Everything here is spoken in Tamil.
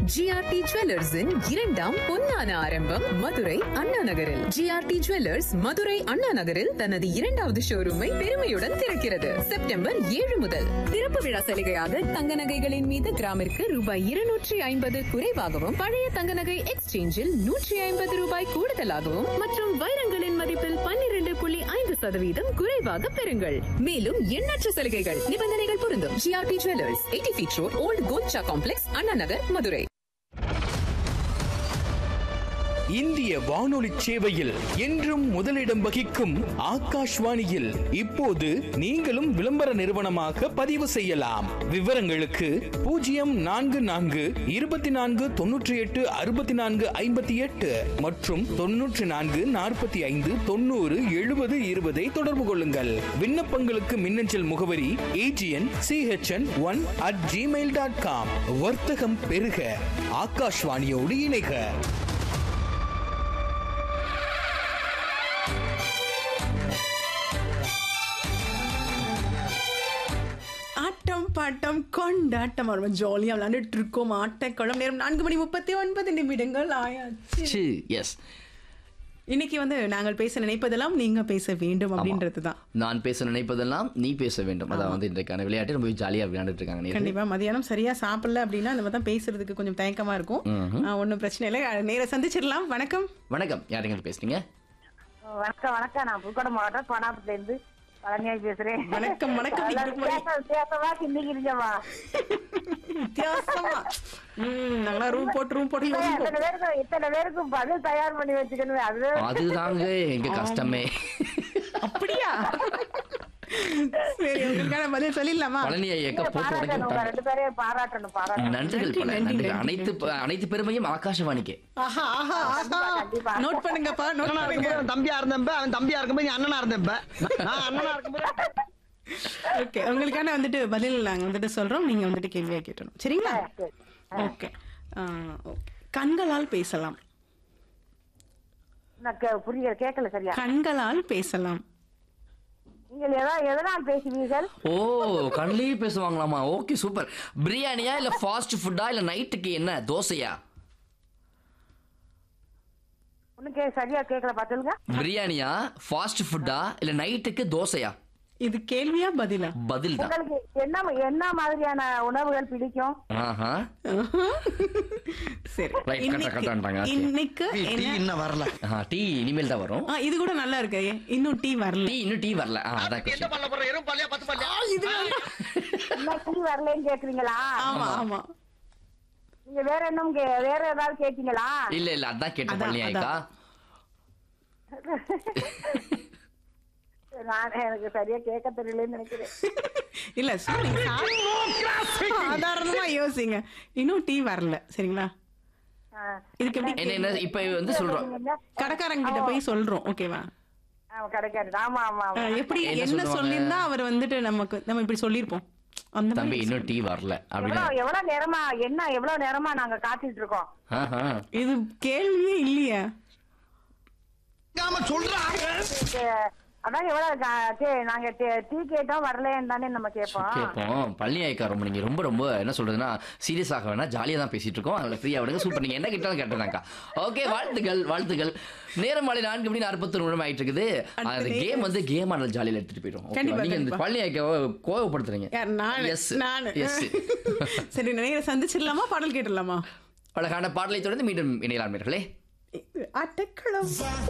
ஜிஆர்டி ஜுவல்லர்ஸின் இரண்டாம் பொன்னான ஆரம்பம் மதுரை அண்ணா நகரில் ஜிஆர்டி ஜுவல்லர்ஸ் மதுரை அண்ணா நகரில் தனது இரண்டாவது ஷோரூமை பெருமையுடன் திறக்கிறது செப்டம்பர் ஏழு முதல் திறப்பு விழா சலுகையாக தங்க நகைகளின் மீது கிராமிற்கு ரூபாய் இருநூற்றி ஐம்பது குறைவாகவும் பழைய தங்க நகை எக்ஸ்சேஞ்சில் நூற்றி ஐம்பது ரூபாய் கூடுதலாகவும் மற்றும் வைரங்களின் மதிப்பில் பன்னிரண்டு புள்ளி ஐந்து சதவீதம் குறைவாக பெறுங்கள் மேலும் எண்ணற்ற சலுகைகள் நிபந்தனைகள் பொருந்தும் GRT jewellers eighty feet road old Kolcha complex Anna Nagar Madurai இந்திய வானொலி சேவையில் என்றும் முதலிடம் வகிக்கும் ஆகாஷ்வாணியில் இப்போது நீங்களும் விளம்பர நிறுவனமாக பதிவு செய்யலாம் விவரங்களுக்கு பூஜ்ஜியம் நான்கு நான்கு இருபத்தி நான்கு தொன்னூற்றி எட்டு அறுபத்தி நான்கு ஐம்பத்தி எட்டு மற்றும் தொன்னூற்றி நான்கு நாற்பத்தி ஐந்து தொண்ணூறு எழுபது இருபதை தொடர்பு கொள்ளுங்கள் விண்ணப்பங்களுக்கு மின்னஞ்சல் முகவரி AGN CHN one at Gmail dot com வர்த்தகம் பெருக ஆகாஷ்வாணியோடு இணைக ஆட்டம் பாட்டம் கொண்டாட்டம் ரொம்ப ஜாலியாக விளையாண்டுட்டு இருக்கோம் ஆட்டக்குளம் நேரம் நான்கு மணி முப்பத்தி ஒன்பது நிமிடங்கள் ஆயாச்சு எஸ் இன்னைக்கு வந்து நாங்கள் பேச நினைப்பதெல்லாம் நீங்க பேச வேண்டும் அப்படின்றது தான் நான் பேச நினைப்பதெல்லாம் நீ பேச வேண்டும் அதான் வந்து இன்றைக்கான விளையாட்டு ரொம்ப ஜாலியா விளையாண்டுட்டு இருக்காங்க நேயர்களே. கண்டிப்பா மதியானம் சரியா சாப்பிடல அப்படின்னா அந்த மாதிரி தான் பேசுறதுக்கு கொஞ்சம் தயக்கமா இருக்கும் ஒன்றும் பிரச்சனை இல்லை நேர சந்திச்சிடலாம் வணக்கம் வணக்கம் யாருங்க பேசுறீங்க வணக்கம் வணக்கம் நான் புதுக்கோட்டை மாவட்டம் கோனாபுரத்துல இருந்து பழனியாய் பேசுறேன் வணக்கம், வணக்கம். எல்லாரும் வித்தியாச- வித்தியாசமா சிந்திக்கிறீங்கம்மா வித்தியாசமா ம் நாங்களாம் ரூம் போட்டு ரூம் போட்டு யோசிப்போம் இத்தனை பேருக்கு இத்தனை பேருக்கும் பதில் தயார் பண்ணி வச்சுக்கணும் அது அதுதாங்க எங்க கஷ்டமே அப்படியா சரி உங்களுக்கான பதில் சொல்லிடலாமா பழனி ஐயக்க போட்டு உடைக்க பாராட்டணும் உங்க விட்டாங்க ரெண்டு பேரையும் பாராட்டணும் பாராட்டணும் நன்றிகள் பல நன்றி, நன்றிகள் நன்றி, அனைத்து அனைத்து பெருமையும் ஆகாஷவாணிக்கே ஆஹா ஆஹா ஆஹா கண்டிப்பா. நோட் பண்ணுங்கப்பா நோட் அண்ணனா பண்ணுங்க இருக்கும்போது அவன் தம்பியா இருந்தப்ப அவன் தம்பியா இருக்கும்போது நீ அண்ணனா இருந்தப்ப நான் அண்ணனா இருக்கும்போது ஓகே உங்களுக்கான வந்துட்டு பதில் நாங்க வந்துட்டு சொல்றோம் நீங்க வந்துட்டு கேள்வியா கேட்டணும் சரிங்களா சரி. ஓகே கண்களால் பேசலாம் நான் கே- புரியல கேட்கல சரியா கண்களால் பேசலாம் நீங்கள் எதா எதனால் பேசுவீர்கள் ஓ கண்ணிலேயே பேசுவாங்களாமா ஓகே சூப்பர் பிரியாணியா இல்ல ஃபாஸ்ட் ஃபுட்டா இல்ல நைட்டுக்கு என்ன தோசையா ஒன்னும் கே சரியா கேட்கல பார்த்துங்க பிரியாணியா ஃபாஸ்ட் ஃபுட்டா இல்ல நைட்டுக்கு தோசையா இது கேள்வியா பதிலா பதில் தான் உங்களுக்கு என்ன என்ன மாதிரியான உணவுகள் பிடிக்கும் ஆஹா சரி Right, correct, இன்னைக்கு- correct ஆன்ட்டாங்க. Okay. இன்னைக்கு டீ என்ன இன்னும் வரல ஆஹா, டீ இனிமேல் தான் வரும் ஆ, இது கூட நல்லா இருக்கு இன்னும் டீ வரல டீ இன்னும் டீ வரல ஆ, அதான் என்ன question. பண்ண போற எறும் பல்லையா பத்து பல்லையா இன்னும் டீ வரலன்னு கேக்குறீங்களா ஆமா ஆமா நீங்க வேற என்ன வேற ஏதாவது கேட்டீங்களா இல்ல இல்ல அதான் கேட்ட அதான், பழனி ஆயிக்கா நான் எனக்கு சரியா கேட்க தெரியலன்னு நினைக்கிறேன் இல்ல சொல்லுங்க சாதாரணமா யோசிங்க இன்னும் டீ வரல சரிங்களா ஆ. இதுக்கு எப்படி என்ன என்ன இப்ப வந்து சொல்றோம் நீங்க கடைக்காரங்க கிட்ட போய் சொல்றோம் ஓகேவா ஆ, கிடைக்காது ஆமா ஆமா ஆ, ஆமா எப்படி என்ன என்ன சொல்லுவாங்க? சொல்லியிருந்தா அவர் வந்துட்டு நமக்கு நம்ம இப்படி சொல்லியிருப்போம் அந்த தம்பி மாதிரி இன்னும் டீ வரல அப்படின்னு எவ்வளவு எவ்வளவு நேரமா என்ன எவ்வளவு நேரமா நாங்க காத்துட்டு இருக்கோம் ஆஹா. இது கேள்வியே இல்லையா சொல்றா இது, அதான் எவ்வளவு கா- கே- நாங்க டீ- டீ கேட்டோம் வரலன்னு தானே நம்ம கேட்போம் கேட்போம் பழனி ஆயிக்கா ரொம்ப நீங்க ரொம்ப ரொம்ப என்ன சொல்றதுன்னா சீரியஸ் ஆக வேணா ஜாலியா தான் பேசிட்டு இருக்கோம் அதனால ஃப்ரீயா விடுங்க சூப்பர் நீங்க என்ன கேட்டாலும் கேட்டதாக்கா ஓகே வாழ்த்துக்கள் வாழ்த்துக்கள் நேரம் மாலை நான்கு மணி நாற்பத்தி நிமிடம் ஆயிட்டு இருக்குது அந்த அடுத்த கேம் வந்து கேம் ஆனது ஜாலியில எடுத்துட்டு போயிடும் ஓகேவா? கண்டிப்பா, நீங்க இந்த கண்டிப்பா. பழனி ஆயிக்காவை கோவப்படுத்துறீங்க யார் நான் எஸ் நான் எஸ் சரி நேர சந்திச்சிடலாமா பாடல் கேட்டுடலாமா அழகான பாடலை தொடர்ந்து மீண்டும் இணையலாமீர்களே அட்டக்களம்